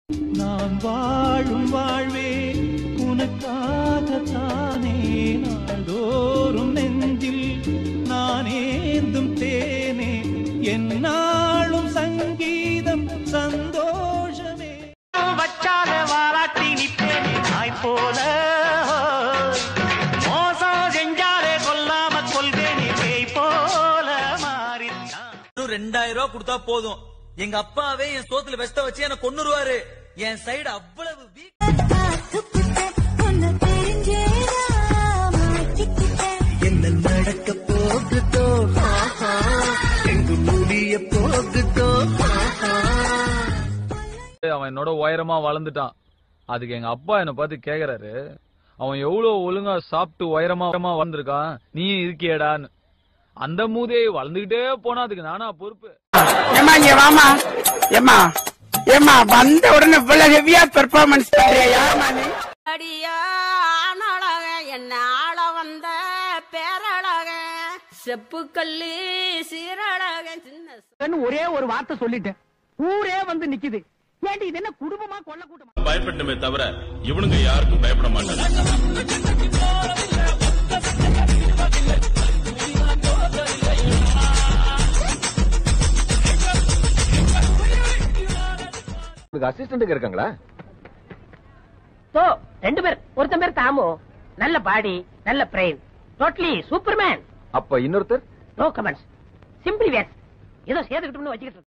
நான் வாழும் வாழ்வே உனக்காகத்தானே நாள்தோறும் நெஞ்சில் நான் ஏந்தும் தேனே என்னாலும் சங்கீதம் சந்தோஷமே வச்சால வாராட்டி நிப்பேனே நாய் போல மோசம் செஞ்சாலே கொல்லாம கொள்வேனே பேய் போல மாறித்தான் இன்னும் ரெண்டாயிரம் ரூபாய் கொடுத்தா போதும் எங்க அப்பாவே என் சோத்துல வெஸ்ட வச்சு என்ன கொன்னுருவாரு என் சைடு அவ்வளவு வீக் என்ன நடக்க போகுதோ எங்கு முடிய போகுதோ அவன் என்னோட உயரமா வளர்ந்துட்டான் அதுக்கு எங்க அப்பா என்ன பார்த்து கேக்குறாரு அவன் எவ்வளவு ஒழுங்கா சாப்பிட்டு உயரமா உயரமா வளர்ந்துருக்கான் நீ இருக்கியேடான்னு அந்த மூதே வளர்ந்துகிட்டே போனா அதுக்கு நானா பொறுப்பு ஏமா இங்க வாமா ஏமா ஏமா வந்த உடனே இவ்வளவு ஹெவியா பெர்ஃபார்மன்ஸ் பண்றியா யாரும்மா நீ அடியா ஆணழக என்ன ஆள வந்த பேரழக செப்புக்கல்லி சீரழக சின்ன ஒரே ஒரு வார்த்தை சொல்லிட்டேன் ஊரே வந்து நிக்குது ஏண்டி இது என்ன குடும்பமா கொல்ல கூட்டமா பயப்பட்டுமே தவிர இவனுங்க யாருக்கும் பயப்பட மாட்டாங்க அசிஸ்டன்ட்டுக்கு இருக்காங்களா சோ ரெண்டு பேர் ஒருத்தன் பேர் தாமு நல்ல பாடி நல்ல பிரெயின் டோட்டலி சூப்பர்மேன் அப்ப இன்னொருத்தர் நோ கமெண்ட்ஸ் சிம்பிளி வேஸ் ஏதோ சேர்த்துக்கிட்டோம்னு வச்சுக்கிட்டு இருக்கோம்